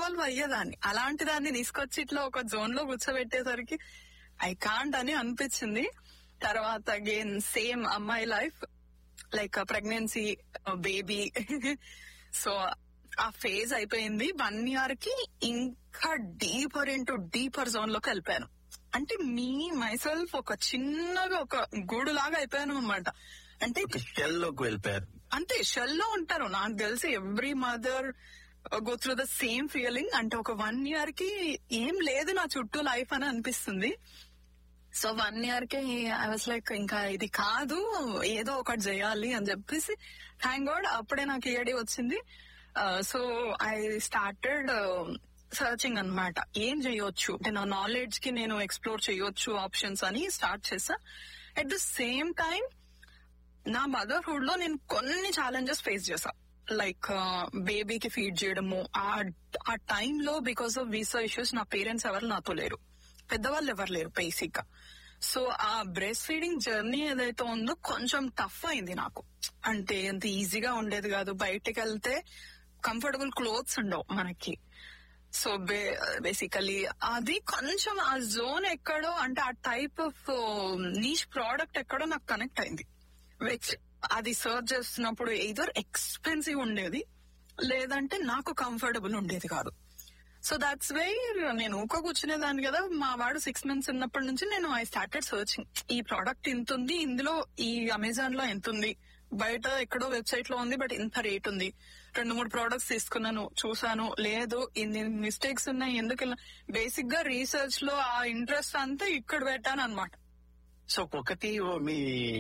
involve అయ్యేదాన్ని అలాంటి దాన్ని తీసుకొచ్చి ఇట్లా ఒక జోన్ లో కూర్చోబెట్టేసరికి ఐ కాంట్ అని అనిపించింది తర్వాత అగైన్ సేమ్ అమ్మాయి life like pregnancy baby so ఆ ఫేజ్ అయిపోయింది వన్ ఇయర్ కి ఇంకా డీపర్ ఇంటూ డీపర్ జోన్ లోకి వెళ్ళిపోయాను అంటే మీ మైసెల్ఫ్ ఒక చిన్నగా ఒక గూడు లాగా అయిపోయాను అనమాట అంటే ఒక షెల్ లోకి వెళ్ళిపోయారు అంతే షెల్ లో ఉంటారు నాకు తెలిసి every mother go through the same feeling అంటే ఒక వన్ ఇయర్ కి ఏం లేదు నా చుట్టూ లైఫ్ అని అనిపిస్తుంది సో వన్ ఇయర్ కి ఐ వాస్ లైక్ ఇంకా ఇది కాదు ఏదో ఒకటి చేయాలి అని చెప్పేసి థ్యాంక్ గాడ్ అప్పుడే నాకు ఏడి వచ్చింది సో ఐ స్టార్టెడ్ సర్చింగ్ అన్నమాట ఏం చేయొచ్చు అంటే నా నాలెడ్జ్ కి నేను ఎక్స్ప్లోర్ చేయొచ్చు ఆప్షన్స్ అని స్టార్ట్ చేసా అట్ ద సేమ్ టైం నా మదర్హుడ్ లో నేను కొన్ని ఛాలెంజెస్ ఫేస్ చేసా లైక్ బేబీకి ఫీడ్ చేయడము ఆ ఆ టైంలో బికాస్ ఆఫ్ వీసా ఇష్యూస్ నా పేరెంట్స్ ఎవరు నాతో లేరు పెద్దవాళ్ళు ఎవరు లేరు బేసిక్ గా సో ఆ బ్రెస్ట్ ఫీడింగ్ జర్నీ ఏదైతే ఉందో కొంచెం టఫ్ అయింది నాకు అంటే అంత ఈజీగా ఉండేది కాదు బయటకు వెళ్తే కంఫర్టబుల్ క్లోత్స్ ఉండవు మనకి సో బేసికలీ అది కొంచెం ఆ జోన్ ఎక్కడో అంటే ఆ టైప్ ఆఫ్ నీచ్ ప్రోడక్ట్ ఎక్కడో నాకు కనెక్ట్ అయింది విచ్ అది సర్చ్ చేస్తున్నప్పుడు ఎయిదర్ ఎక్స్పెన్సివ్ ఉండేది లేదంటే నాకు కంఫర్టబుల్ ఉండేది కాదు సో దాట్స్ వే నేను ఊక కూర్చునేదాన్ని కదా మా వాడు సిక్స్ మంత్స్ ఉన్నప్పటి నుంచి నేను ఐ స్టార్టెడ్ సర్చింగ్ ఈ ప్రోడక్ట్ ఇంత ఉంది ఇందులో ఈ అమెజాన్ లో ఎంత ఉంది బయట ఎక్కడో వెబ్సైట్ లో ఉంది బట్ ఇంత రేట్ ఉంది రెండు మూడు ప్రోడక్ట్స్ తీసుకున్నాను చూసాను లేదు ఇన్ని మిస్టేక్స్ ఉన్నాయి ఎందుకు బేసిక్ గా రీసెర్చ్ లో ఆ ఇంట్రెస్ట్ అంతా ఇక్కడ పెట్టాను అనమాట సో ఒకటి ఓ మీ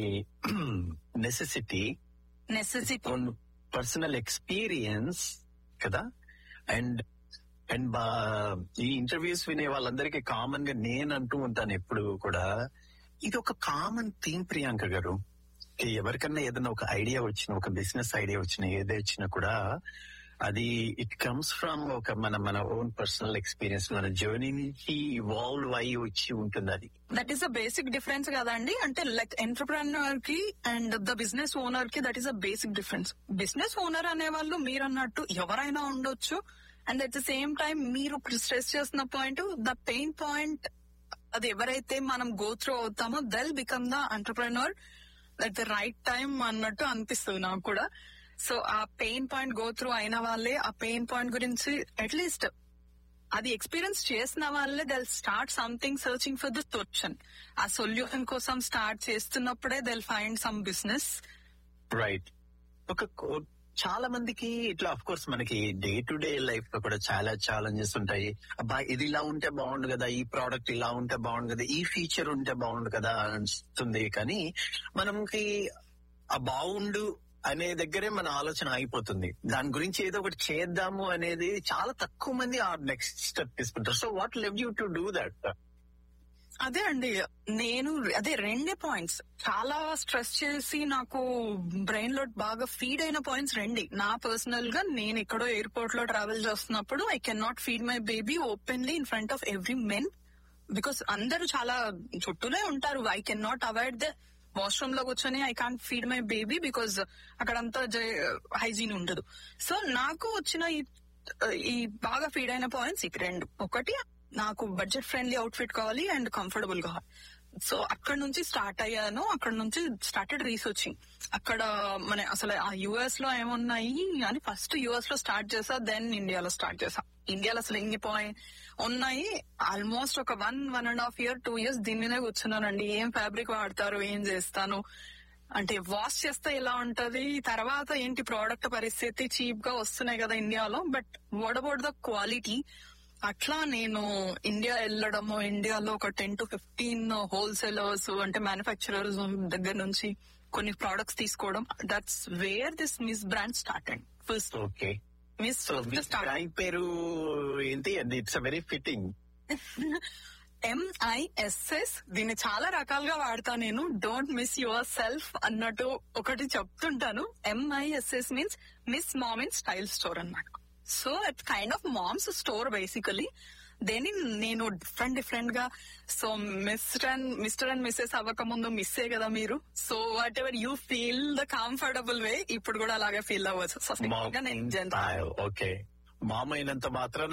నెసెసిటీ నెసెసిటీ పర్సనల్ ఎక్స్పీరియన్స్ కదా అండ్ అండ్ బా ఈ ఇంటర్వ్యూస్ వినే వాళ్ళందరికీ కామన్ గా నేను అంటూ ఉంటాను ఎప్పుడు కూడా ఇది ఒక కామన్ థీమ్ ప్రియాంక గారు ఈ ఎవరికన్నా ఏదైనా ఒక ఐడియా వచ్చిన ఒక బిజినెస్ ఐడియా వచ్చిన ఏదే వచ్చినా కూడా అది ఇట్ కమ్స్ ఫ్రమ్ ఒక మన మన ఓన్ పర్సనల్ ఎక్స్పీరియన్స్ మన జర్నీ నుంచి ఇవాల్వ్ అయ్యి వచ్చి ఉంటుంది అది that is a basic difference కదండి అంటే లైక్ ఎంటర్ప్రెన్యూర్ కి అండ్ ద బిజినెస్ ఓనర్ కి that is a basic difference business owner అనే వాళ్ళు మీరు అన్నట్టు ఎవరైనా ఉండొచ్చు and at the same time మీరు స్ట్రెస్ చేస్తున్న పాయింట్ ద పెయిన్ పాయింట్ అది ఎవరైతే మనం గో త్రూ అవుతామో they'll become the entrepreneur at the right time అన్నట్టు అనిపిస్తుంది నాకు కూడా సో ఆ పెయిన్ పాయింట్ గో త్రూ అయిన వాళ్ళే ఆ పెయిన్ పాయింట్ గురించి అట్లీస్ట్ అది ఎక్స్పీరియన్స్ చేసిన వాళ్ళే they'll start something searching for the solution ఆ సొల్యూషన్ కోసం స్టార్ట్ చేస్తున్నప్పుడే they'll find some business right ఒక కో- చాలా మందికి ఇట్లా అఫ్ కోర్స్ మనకి డే టు డే లైఫ్ లో కూడా చాలా ఛాలెంజెస్ ఉంటాయి అబ్బా ఇది ఇలా ఉంటే బాగుండు కదా ఈ ప్రోడక్ట్ ఇలా ఉంటే బాగుండు కదా ఈ ఫీచర్ ఉంటే బాగుండు కదా అనిస్తుంది కానీ మనకి ఆ బాగుండు అనే దగ్గరే మన ఆలోచన అయిపోతుంది దాని గురించి ఏదో ఒకటి చేద్దాము అనేది చాలా తక్కువ మంది ఆ నెక్స్ట్ స్టెప్ తీసుకుంటారు so what led you to do that అదే అండి నేను అదే రెండే పాయింట్స్ చాలా స్ట్రెస్ చేసి నాకు బ్రెయిన్ లో బాగా ఫీడ్ అయిన పాయింట్స్ రెండే నా పర్సనల్ గా నేను ఎక్కడో ఎయిర్పోర్ట్ లో ట్రావెల్ చేస్తున్నప్పుడు I can not feed my baby openly in front of every men because అందరూ చాలా చుట్టూనే ఉంటారు I can not avoid the washroom లో కూర్చొని I can't feed my baby because అక్కడంతా హైజీన్ ఉండదు సో నాకు వచ్చిన ఈ ఈ బాగా ఫీడ్ అయిన పాయింట్స్ ఇక రెండు ఒకటి నాకు బడ్జెట్ ఫ్రెండ్లీ అవుట్ఫిట్ కావాలి అండ్ కంఫర్టబుల్ కావాలి సో అక్కడ నుంచి స్టార్ట్ అయ్యాను అక్కడ నుంచి స్టార్టెడ్ రీసెర్చింగ్ అక్కడ మన అసలు ఆ యుఎస్ లో ఏమున్నాయి అని ఫస్ట్ యుఎస్ లో స్టార్ట్ చేసా దెన్ ఇండియాలో స్టార్ట్ చేసా ఇండియాలో అసలు ఎన్ని పాయింట్ ఉన్నాయి ఆల్మోస్ట్ ఒక one one and half year two years దీని మీదే కూర్చున్నానండి ఏం ఫ్యాబ్రిక్ వాడతారు ఏం చేస్తాను అంటే వాష్ చేస్తే ఎలా ఉంటది తర్వాత ఏంటి ప్రోడక్ట్ పరిస్థితి చీప్ గా వస్తున్నాయి కదా ఇండియాలో but what about the quality అట్లా నేను ఇండియా వెళ్ళడము ఇండియాలో ఒక టెన్ టు ఫిఫ్టీన్ హోల్సేలర్స్ అంటే మ్యానుఫ్యాక్చరర్స్ దగ్గర నుంచి కొన్ని ప్రోడక్ట్స్ తీసుకోవడం that's where this miss brand start and first okay miss so start brand పేరు ఏంటి and it's a very fitting M I S S దీన్ని చాలా రకాలుగా వాడతా నేను డోంట్ మిస్ యువర్ సెల్ఫ్ అన్నట్టు ఒకటి చెప్తుంటాను M I S S means miss mom in style store అన్నమాట so it kind of moms store basically దేని నేను డిఫరెంట్ డిఫరెంట్ గా so mister and mister and missus అవ్వక ముందు మిస్సే కదా మీరు so whatever you feel the comfortable way ఇప్పుడు కూడా అలాగే ఫీల్ అవ్వచ్చు సో నేను జనరల్ ఓకే మామైనంత మాత్రం